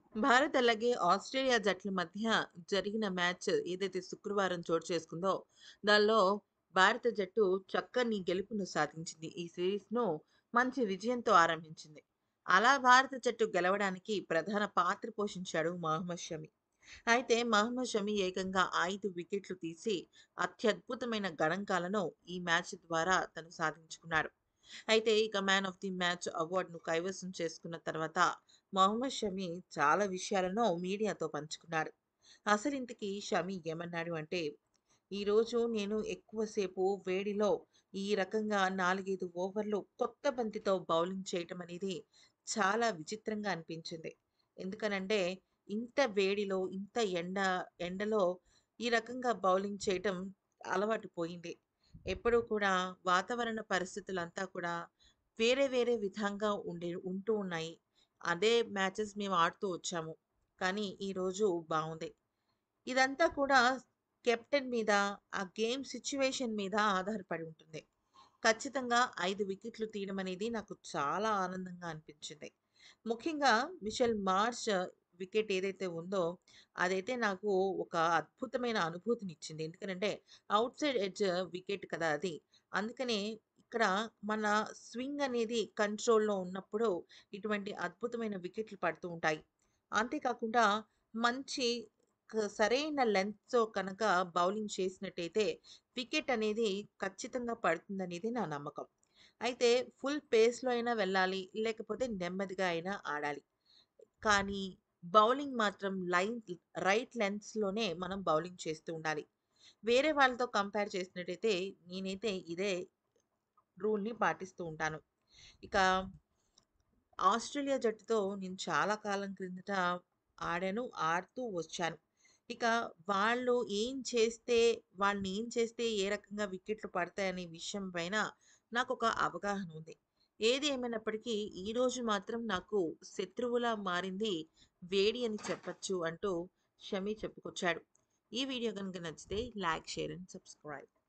భారత్ అలాగే ఆస్ట్రేలియా జట్ల మధ్య జరిగిన మ్యాచ్ ఏదైతే శుక్రవారం చోటు చేసుకుందో దానిలో భారత జట్టు చక్కని గెలుపును సాధించింది. ఈ సిరీస్‌ను మంచి విజయంతో ఆరంభించింది. అలా భారత జట్టు గెలవడానికి ప్రధాన పాత్ర పోషించాడు మహమ్మద్ షమి. అయితే మహమ్మద్ షమి ఏకంగా 5 వికెట్లు తీసి అత్యద్భుతమైన గణాంకాలను ఈ మ్యాచ్ ద్వారా తను సాధించుకున్నాడు. అయితే ఇక మ్యాన్ ఆఫ్ ది మ్యాచ్ అవార్డును కైవసం చేసుకున్న తర్వాత మహమ్మద్ షమి చాలా విషయాలను మీడియాతో పంచుకున్నాడు. అసలింతకీ షమి ఏమన్నాడు అంటే, "ఈరోజు నేను ఎక్కువ సేపు వేడిలో ఈ రకంగా 4, 5 ఓవర్లు కొత్త బంతితో బౌలింగ్ చేయటం అనేది చాలా విచిత్రంగా అనిపించింది. ఎందుకనంటే ఇంత వేడిలో, ఇంత ఎండ ఎండలో ఈ రకంగా బౌలింగ్ చేయటం అలవాటు పోయింది. ఎప్పుడూ కూడా వాతావరణ పరిస్థితులంతా కూడా వేరే వేరే విధంగా ఉండే ఉంటూ ఉన్నాయి. అదే మ్యాచెస్ మేము ఆడుతూ వచ్చాము. కానీ ఈరోజు బావుంది. ఇదంతా కూడా కెప్టెన్ మీద, ఆ గేమ్ సిట్యుయేషన్ మీద ఆధారపడి ఉంటుంది. ఖచ్చితంగా 5 వికెట్లు తీయడం అనేది నాకు చాలా ఆనందంగా అనిపించింది. ముఖ్యంగా మిచెల్ మార్ష్ వికెట్ ఏదైతే ఉందో అదైతే నాకు ఒక అద్భుతమైన అనుభూతినిచ్చింది. ఎందుకనంటే ఔట్ సైడ్ ఎడ్జ్ వికెట్ కదా అది. అందుకనే ఇక్కడ మన స్వింగ్ అనేది కంట్రోల్‌లో ఉన్నప్పుడు ఇటువంటి అద్భుతమైన వికెట్లు పడుతూ ఉంటాయి. అంతేకాకుండా మంచి క సరైన లెంగ్త్‌తో కనుక బౌలింగ్ చేసినట్టయితే వికెట్ అనేది ఖచ్చితంగా పడుతుందనేది నా నమ్మకం. అయితే ఫుల్ పేస్‌లో అయినా వెళ్ళాలి. లేకపోతే నెమ్మదిగా అయినా ఆడాలి. కానీ బౌలింగ్ మాత్రం లైన్ రైట్ లెంగ్త్స్‌లోనే మనం బౌలింగ్ చేస్తూ ఉండాలి. వేరే వాళ్ళతో కంపేర్ చేసినట్టయితే నేనైతే ఇదే రూల్‌ని పాటిస్తూ ఉంటాను. ఇక ఆస్ట్రేలియా జట్టుతో నేను చాలా కాలం క్రిందట ఆడాను. ఆడుతూ వచ్చాను. ఇక వాళ్ళు ఏం చేస్తే వాళ్ళని ఏం చేస్తే ఏ రకంగా వికెట్లు పడతాయనే విషయం పైన నాకొక అవగాహన ఉంది. ఏది ఏమైనప్పటికీ ఈరోజు మాత్రం నాకు శత్రువులా మారింది వేడి అని చెప్పొచ్చు అంటూ షమి చెప్పుకొచ్చాడు. ఈ వీడియో గనుక నచ్చితే లైక్, షేర్ అండ్ సబ్స్క్రైబ్.